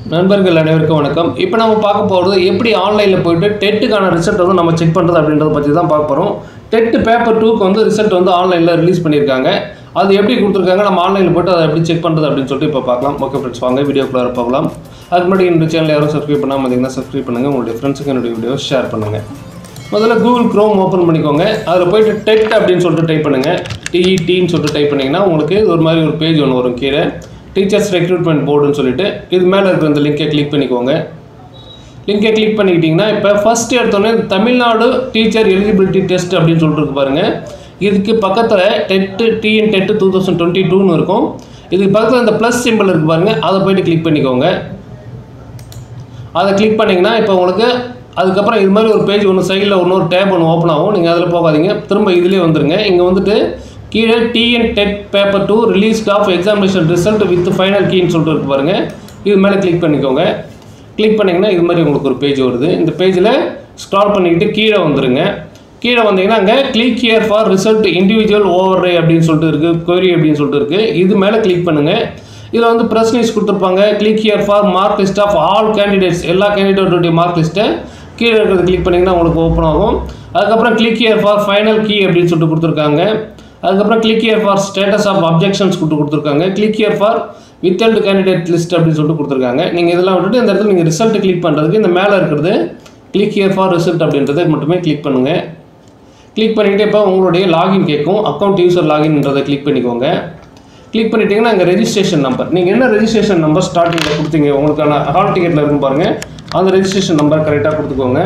நண்பர்கள் அனைவருக்கும் வணக்கம் இப்போ நம்ம பார்க்க போகிறது எப்படி ஆன்லைனில் போயிட்டு டெட்டுக்கான ரிசல்ட் வந்து நம்ம செக் பண்ணுறது அப்படின்றத பற்றி தான் பார்க்க போகிறோம் டெட்டு பேப்பர் டூக்கு வந்து ரிசல்ட் வந்து ஆன்லைனில் ரிலீஸ் பண்ணியிருக்காங்க அது எப்படி கொடுத்துருக்காங்க நம்ம ஆன்லைனில் போய்ட்டு அதை எப்படி செக் பண்ணுறது அப்படின்னு சொல்லிட்டு இப்போ பார்க்கலாம் ஓகே ஃப்ரெண்ட்ஸ் வாங்க வீடியோக்குள்ளே போகலாம் அதுக்கு முன்னாடி இந்த சேனல் யாரும் சப்ஸ்கிரைப் பண்ணாமல் பார்த்தீங்கன்னா சப்ஸ்கிரைப் பண்ணுங்கள் உங்களுடைய ஃப்ரெண்ட்ஸுக்கு என்னுடைய வீடியோ ஷேர் பண்ணுங்கள் முதல்ல கூகுள் க்ரோம் ஓப்பன் பண்ணிக்கோங்க அதில் போயிட்டு டெட் அப்படின்னு சொல்லிட்டு டைப் பண்ணுங்கள் டிஇடின்னு சொல்லிட்டு டைப் பண்ணிங்கன்னா உங்களுக்கு ஒரு மாதிரி ஒரு பேஜ் ஒன்று வரும் கீழே டீச்சர்ஸ் ரெக்ரூட்மெண்ட் போர்டுன்னு சொல்லிட்டு இது மேலே இருக்கிற இந்த லிங்கை கிளிக் பண்ணிக்கோங்க லிங்கை கிளிக் பண்ணிக்கிட்டிங்கன்னா இப்போ ஃபஸ்ட் எடுத்தோடனே தமிழ்நாடு டீச்சர் எலிஜிபிலிட்டி டெஸ்ட் அப்படின்னு சொல்லிட்டு இருக்கு பாருங்கள் இதுக்கு பக்கத்தில் TET TN TET two thousand twenty டூன்னு இருக்கும் இதுக்கு பக்கத்தில் இந்த ப்ளஸ் சிம்பிள் இருக்குது பாருங்கள் அதை போயிட்டு கிளிக் பண்ணிக்கோங்க அதை கிளிக் பண்ணிங்கன்னா இப்போ உங்களுக்கு அதுக்கப்புறம் இது மாதிரி ஒரு பேஜ் ஒன்று சைடில் இன்னொரு டேப் ஒன்று ஓப்பன் ஆகும் நீங்கள் அதில் போகாதீங்க திரும்ப இதுலேயே வந்துருங்க இங்கே வந்துட்டு கீழே TN TET paper two release of examination result with final கீன்னு சொல்லிட்டு இருக்கு பாருங்க இது மேலே கிளிக் பண்ணிக்கோங்க கிளிக் பண்ணிங்கன்னா இது மாதிரி உங்களுக்கு ஒரு பேஜ் வருது இந்த பேஜில் ஸ்க்ரால் பண்ணிக்கிட்டு கீழே வந்துருங்க கீழே வந்தீங்கன்னா அங்கே click here for result individual over அப்படின்னு சொல்லிட்டு இருக்குது query அப்படின்னு சொல்லிட்டு இருக்குது இது மேலே கிளிக் பண்ணுங்கள் இதில் வந்து ப்ரெஸ் நியூஸ் கொடுத்துருப்பாங்க click here for mark list of all candidates எல்லா கேண்டிடேட்டுடைய மார்க் லிஸ்ட்டை கீழே இருக்கிறது கிளிக் பண்ணிங்கன்னா உங்களுக்கு ஓப்பன் ஆகும் அதுக்கப்புறம் click here for final key அப்படின்னு சொல்லிட்டு கொடுத்துருக்காங்க அதுக்கப்புறம் click here for status of objections கொடுத்து கொடுத்துருக்காங்க click here for withheld candidate list அப்படின்னு சொல்லிட்டு கொடுத்துருக்காங்க நீங்கள் இதெல்லாம் விட்டுட்டு இந்த இடத்துல நீங்கள் ரிசல்ட் கிளிக் பண்ணுறதுக்கு இந்த மேலே இருக்கிறது கிளிக் ஹியர் ஃபார் ரிசல்ட் அப்படின்றத மட்டுமே கிளிக் பண்ணுங்கள் கிளிக் பண்ணிவிட்டு இப்போ உங்களுடைய லாகின் கேட்கும் அக்கௌண்ட் யூசர் லாகின்ன்றதை கிளிக் பண்ணிக்கோங்க கிளிக் பண்ணிட்டீங்கன்னா அங்கே ரெஜிஸ்ட்ரேஷன் நம்பர் நீங்கள் என்ன ரெஜிஸ்ட்ரேஷன் நம்பர் ஸ்டார்டிங்கில் கொடுத்தீங்க உங்களுக்கான ஹால் டிக்கெட்டில் இருக்கும் பாருங்கள் அந்த ரெஜிஸ்ட்ரேஷன் நம்பர் கரெக்டாக கொடுத்துக்கோங்க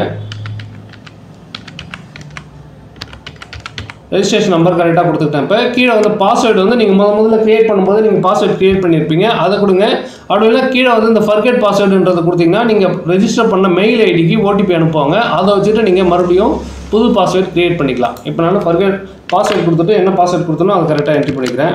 ரெஜிஸ்ட்ரேஷன் நம்பர் கரெக்டாக கொடுத்துட்டேன் இப்போ கீழே வந்து பாஸ்வேர்டு வந்து நீங்கள் முத முதல்ல க்ரியேட் பண்ணும்போது நீங்கள் பாஸ்வேர்டு க்ரியேட் பண்ணியிருப்பீங்க அதை கொடுங்க அப்படி இல்லை கீழே வந்து இந்த ஃபர்கெட் பாஸ்வேர்டுன்றது கொடுத்தீங்கன்னா நீங்கள் ரெஜிஸ்டர் பண்ண மெயில் ஐடிக்கு ஓடிபி அனுப்புவாங்க அதை வச்சுட்டு நீங்கள் மறுபடியும் புது பாஸ்வேர்டு க்ரியேட் பண்ணிக்கலாம் இப்போ நான் ஃபர்கெட் பாஸ்வேர்டு கொடுத்துட்டு என்ன பாஸ்வேர்டு கொடுத்தனோ அதை கரெக்டாக என்ட்ரி பண்ணிக்கிறேன்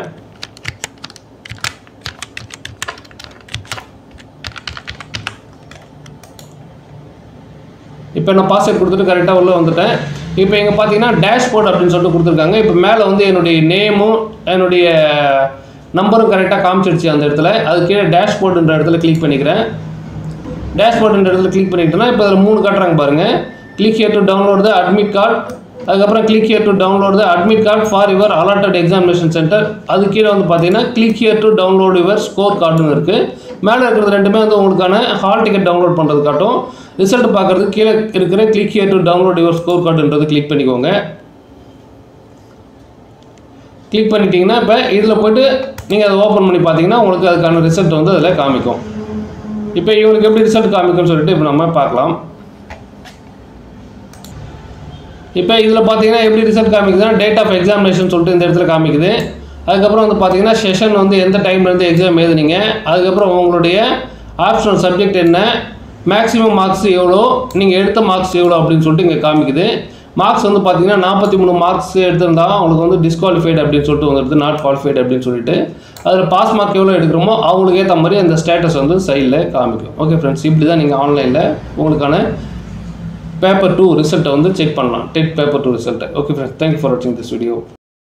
இப்போ நான் பாஸ்வேர்ட் கொடுத்துட்டு கரெக்டாக உள்ளே வந்துட்டேன் இப்போ இங்கே பார்த்தீங்கன்னா டேஷ்போர்ட் அப்படின்னு சொல்லிட்டு கொடுத்துருக்காங்க இப்போ மேலே வந்து என்னுடைய நேமும் என்னுடைய நம்பரும் கரெக்டாக காமிச்சிடுச்சு அந்த இடத்துல அது கீழே டேஷ்போர்டுன்ற இடத்துல கிளிக் பண்ணிக்கிறேன் டேஷ்போர்டுன்ற இடத்துல கிளிக் பண்ணிக்கிட்டோன்னா இப்போ அதில் மூணு காட்டுறாங்க பாருங்கள் click here to download the admit card அதுக்கப்புறம் click here to download the admit card for your allotted examination centre அது கீழே வந்து பார்த்தீங்கன்னா click here to download your score கார்டுன்னு இருக்குது மேலே இருக்கிறது ரெண்டுமே வந்து உங்களுக்கான ஹால் டிக்கெட் டவுன்லோட் பண்ணுறது காட்டும் ரிசல்ட் பார்க்குறதுக்கு கீழே இருக்கிற click here to download your score கார்டுன்றது கிளிக் பண்ணிக்கோங்க கிளிக் பண்ணிட்டீங்கன்னா இப்போ இதில் போய்ட்டு நீங்கள் அதை ஓப்பன் பண்ணி பார்த்தீங்கன்னா உங்களுக்கு அதுக்கான ரிசல்ட் வந்து அதில் காமிக்கும் இப்போ இவங்களுக்கு எப்படி ரிசல்ட் காமிக்கும்னு சொல்லிட்டு இப்போ நம்ம பார்க்கலாம் இப்போ இதில் பார்த்தீங்கன்னா எப்படி ரிசல்ட் காமிக்குதுன்னா டேட் ஆஃப் எக்ஸாமினேஷன் சொல்லிட்டு இந்த இடத்துல காமிக்குது அதுக்கப்புறம் வந்து பார்த்தீங்கன்னா செஷன் வந்து எந்த டைம்லேருந்து எக்ஸாம் எழுதுனீங்க அதுக்கப்புறம் உங்களுடைய ஆப்ஷனல் சப்ஜெக்ட் என்ன மேக்ஸிமம் மார்க்ஸ் எவ்வளோ நீங்கள் எடுத்த மார்க்ஸ் எவ்வளோ அப்படின்னு சொல்லிட்டு இங்கே காமிக்குது மார்க்ஸ் வந்து பார்த்தீங்கன்னா நாற்பத்தி மூணு மார்க்ஸ் எடுத்திருந்தா உங்களுக்கு வந்து டிஸ்குவாலிஃபைடு அப்படின்னு சொல்லிட்டு வந்துடுது நாட் குவாலிஃபைடு அப்படின்னு சொல்லிட்டு அதில் பாஸ் மார்க் எவ்வளோ எடுக்கிறோமோ அவங்களுக்கு ஏற்ற மாதிரி அந்த ஸ்டேட்டஸ் வந்து சைடில் காமிக்கும் ஓகே ஃப்ரெண்ட்ஸ் இப்படி தான் நீங்கள் ஆன்லைனில் உங்களுக்கான பேப்பர் டூ ரிசல்ட்டை வந்து செக் பண்ணலாம் டெட் பேப்பர் டூ ரிசல்ட்டை ஓகே ஃப்ரெண்ட்ஸ் தேங்க்யூ ஃபார் வாட்சிங் திஸ் வீடியோ